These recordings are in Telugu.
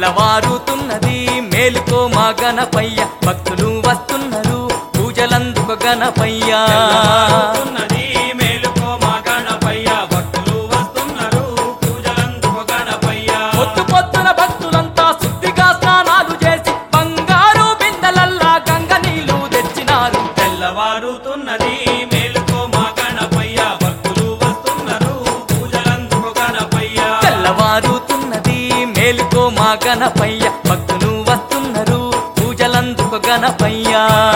తెల్లవారుతున్నది మేలుకో మా గణపయ్య భక్తులు వస్తున్నారు పూజలందుకు గణపయ్య ఉన్నది మేలుకో మా గణపయ్య భక్తులు వస్తున్నారు పూజలందుకు గణపయ్య పొద్దు పొద్దున భక్తులంతా శుద్ధిగా స్నానాలు చేసి బంగారు బిందెలల్లా గంగ నీళ్లు తెచ్చినారు తెల్లవారుతున్నది మేలుకో మా గణపయ్య భక్తులు వస్తున్నారు పూజలందుకు గణపయ్య తెల్లవారుతున్నది మేలుకో మా గణపయ్య భక్తులు వస్తున్నారు పూజలందుకు గణపయ్య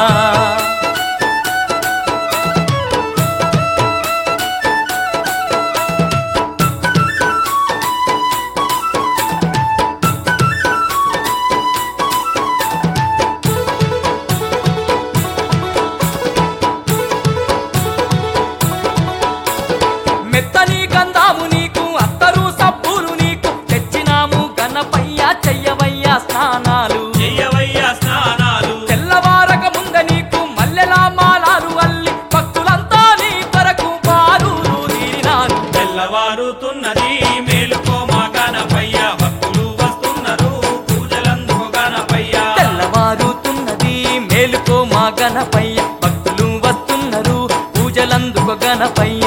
మెత్తని గంధాము నీకు అత్తరు సబ్బులు నీకు తెచ్చినాము గణపయ్య చెయ్యవయ్య స్నానాలు చెయ్యవయ్య స్నానాలు తెల్లవారక ముంద నీకు మల్లెల మాలాలు అల్లి భక్తులంతా నీ కొరకు బారులు తీరినారు తెల్లవారుతున్నది మేలుకో మా గణపయ్య భక్తులు వస్తున్నారు పూజలందుకు గణపయ్య తెల్లవారుతున్నది మేలుకో మా గణపయ్య భక్తులు వస్తున్నారు పూజలందుకు గణపయ్య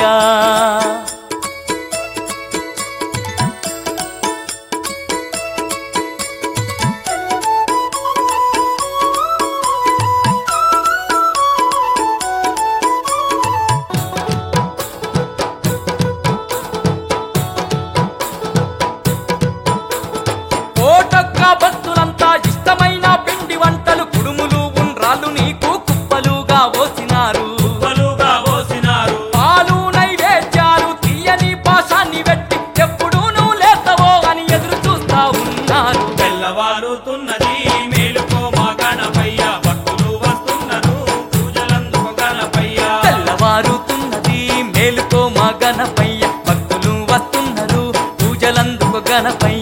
కోటొక్క భక్తులంతా ఇష్టమైన పిండి వంటలు కుడుములు ఉండ్రాళ్ళు నీకు కుప్పలుగా పోసినారు కుప్పలుగా పోసినారు పాలు నైవేద్యాలు తీయని పాశాన్ని పెట్టి ఎప్పుడు నువ్వు లేస్తావో అని ఎదురు చూస్తా ఉన్నారు తెల్లవారుతున్నది మేలుకో మా గణపయ్య భక్తులు వస్తున్నారు పూజలందుకు గణపయ్య తెల్లవారుతున్నది మేలుకో మా గణపయ్య భక్తులు వస్తున్నారు పూజలందుకు గణపయ్య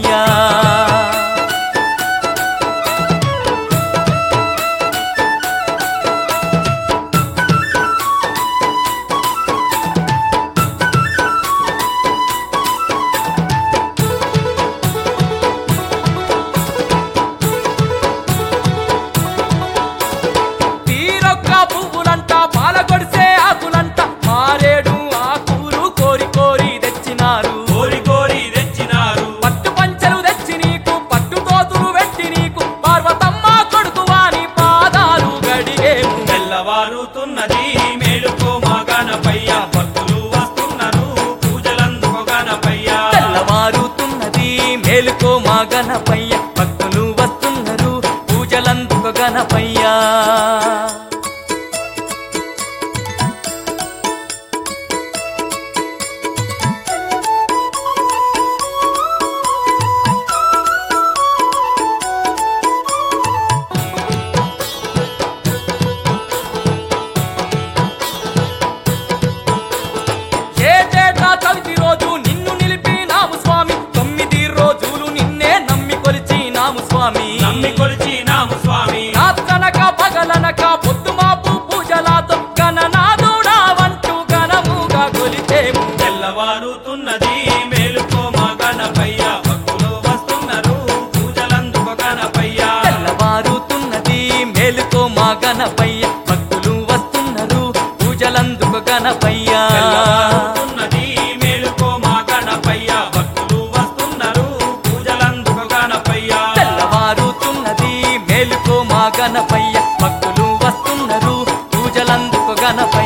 తీరొక్క పువ్వులంట పాలగొడిసే ఆకులంట మారేడు ఆకులు కోరి కోరి తెచ్చినారు కోరి కోరి తెచ్చినారు పట్టు పంచలు తెచ్చి నీకు పట్టు తోతులు పెట్టి నీకు పార్వతమ్మ కొడుకు వాని పాదాలు గడిగేము తెల్లవారుతున్నది మేలుకో మా గణపయ్య భక్తులు వస్తున్నారు పూజలందుకు గణపయ్య తెల్లవారుతున్నది మేలుకో మా గణపయ్య భక్తులు వస్తున్నారు పూజలందుకు గణపయ్య ఏటేటా చవితి రోజు నిన్ను నిలిపినాము స్వామి తొమ్మిది రోజులు నిన్నే నమ్మి కొలిచినాము స్వామి నమ్మి కొలిచినాము స్వామి రాత్రనక పగలనక పొద్దుమాపు పూజలాతో గణనాథుడా వంటూ ఘనముగా కొలిచేము తెల్లవారుతున్నది మేలుకో మా గణపయ్య భక్తులు వస్తున్నారు పూజలందుకు గణపయ్య తెల్లవారుతున్నది మేలుకో మా గణపయ్య భక్తులు వస్తున్నారు పూజలందుకు గణపయ్య తెల్లవారుతున్నది మేలుకో మా గణపయ్య భక్తులు వస్తున్నారు పూజలందుకు గణపయ్య తెల్లవారుతున్నది మేలుకో మా గణపయ్య భక్తులు వస్తున్నారు పూజలందుకు గణపయ్య